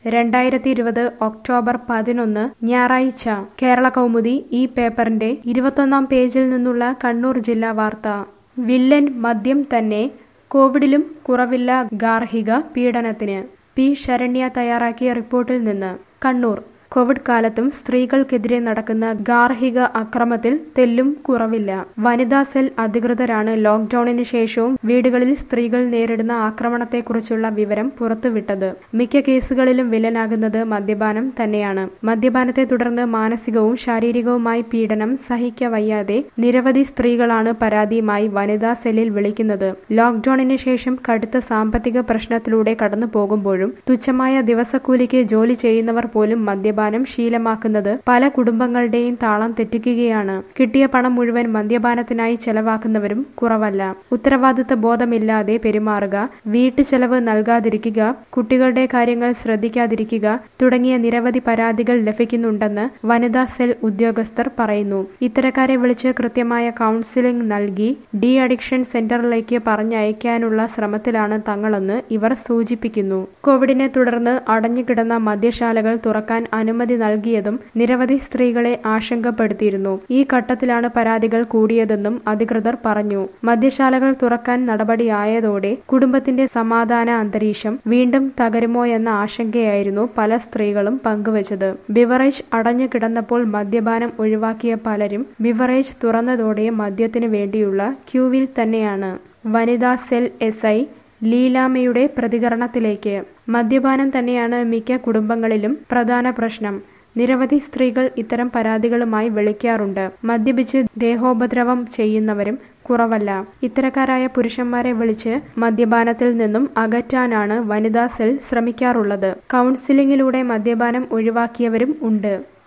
രണ്ടായിരത്തി ഇരുപത് ഒക്ടോബർ പതിനൊന്ന് ഞായറാഴ്ച കേരള കൗമുദി ഈ പേപ്പറിന്റെ ഇരുപത്തൊന്നാം പേജിൽ നിന്നുള്ള കണ്ണൂർ ജില്ലാ വാർത്ത വില്ലൻ മദ്യം തന്നെ കോവിഡിലും കുറവില്ല ഗാർഹിക പീഡനത്തിന് പി ശരണ്യ തയ്യാറാക്കിയ റിപ്പോർട്ടിൽ നിന്ന് കണ്ണൂർ കോവിഡ് കാലത്തും സ്ത്രീകൾക്കെതിരെ നടക്കുന്ന ഗാർഹിക അക്രമത്തിൽ തെല്ലും കുറവില്ല വനിതാ സെൽ അധികൃതരാണ് ലോക്ഡൌണിന് ശേഷവും വീടുകളിൽ സ്ത്രീകൾ നേരിടുന്ന ആക്രമണത്തെക്കുറിച്ചുള്ള വിവരം പുറത്തുവിട്ടത് മിക്ക കേസുകളിലും വില്ലനാകുന്നത് മദ്യപാനം തന്നെയാണ് മദ്യപാനത്തെ തുടർന്ന് മാനസികവും ശാരീരികവുമായി പീഡനം സഹിക്കവയ്യാതെ നിരവധി സ്ത്രീകളാണ് പരാതിയുമായി വനിതാ സെല്ലിൽ വിളിക്കുന്നത് ലോക്ഡൌണിന് ശേഷം കടുത്ത സാമ്പത്തിക പ്രശ്നത്തിലൂടെ കടന്നു പോകുമ്പോഴും തുച്ഛമായ ദിവസക്കൂലിക്ക് ജോലി ചെയ്യുന്നവർ പോലും മദ്യപാനം ശീലമാക്കുന്നത് പല കുടുംബങ്ങളുടെയും താളം തെറ്റിക്കുകയാണ് കിട്ടിയ പണം മുഴുവൻ മദ്യപാനത്തിനായി ചെലവാക്കുന്നവരും കുറവല്ല ഉത്തരവാദിത്ത ബോധമില്ലാതെ പെരുമാറുക വീട്ടു ചെലവ് നൽകാതിരിക്കുക കുട്ടികളുടെ കാര്യങ്ങൾ ശ്രദ്ധിക്കാതിരിക്കുക തുടങ്ങിയ നിരവധി പരാതികൾ ലഭിക്കുന്നുണ്ടെന്ന് വനിതാ സെൽ ഉദ്യോഗസ്ഥർ പറയുന്നു ഇത്തരക്കാരെ വിളിച്ച് കൃത്യമായ കൗൺസിലിംഗ് നൽകി ഡി അഡിക്ഷൻ സെന്ററിലേക്ക് പറഞ്ഞയക്കാനുള്ള ശ്രമത്തിലാണ് തങ്ങളെന്ന് ഇവർ സൂചിപ്പിക്കുന്നു കോവിഡിനെ തുടർന്ന് അടഞ്ഞുകിടന്ന മദ്യശാലകൾ തുറക്കാൻ അനുമതി നൽകിയതും നിരവധി സ്ത്രീകളെ ആശങ്കപ്പെടുത്തിയിരുന്നു ഈ ഘട്ടത്തിലാണ് പരാതികൾ കൂടിയതെന്നും അധികൃതർ പറഞ്ഞു മദ്യശാലകൾ തുറക്കാൻ നടപടിയായതോടെ കുടുംബത്തിന്റെ സമാധാന അന്തരീക്ഷം വീണ്ടും തകരുമോ എന്ന ആശങ്കയായിരുന്നു പല സ്ത്രീകളും പങ്കുവച്ചത് ബിവറേജ് അടഞ്ഞു കിടന്നപ്പോൾ മദ്യപാനം ഒഴിവാക്കിയ പലരും ബിവറേജ് തുറന്നതോടെ മദ്യത്തിനു വേണ്ടിയുള്ള ക്യൂവിൽ തന്നെയാണ് വനിതാ സെൽ എസ് ഐ ലീലാമ്മയുടെ പ്രതികരണത്തിലേക്ക് മദ്യപാനം തന്നെയാണ് മിക്ക കുടുംബങ്ങളിലും പ്രധാന പ്രശ്നം നിരവധി സ്ത്രീകൾ ഇത്തരം പരാതികളുമായി വിളിക്കാറുണ്ട് മദ്യപിച്ച് ദേഹോപദ്രവം ചെയ്യുന്നവരും കുറവല്ല ഇത്തരക്കാരായ പുരുഷന്മാരെ വിളിച്ച് മദ്യപാനത്തിൽ നിന്നും അകറ്റാനാണ് വനിതാ സെൽ ശ്രമിക്കാറുള്ളത് കൗൺസിലിംഗിലൂടെ മദ്യപാനം ഒഴിവാക്കിയവരും ഉണ്ട്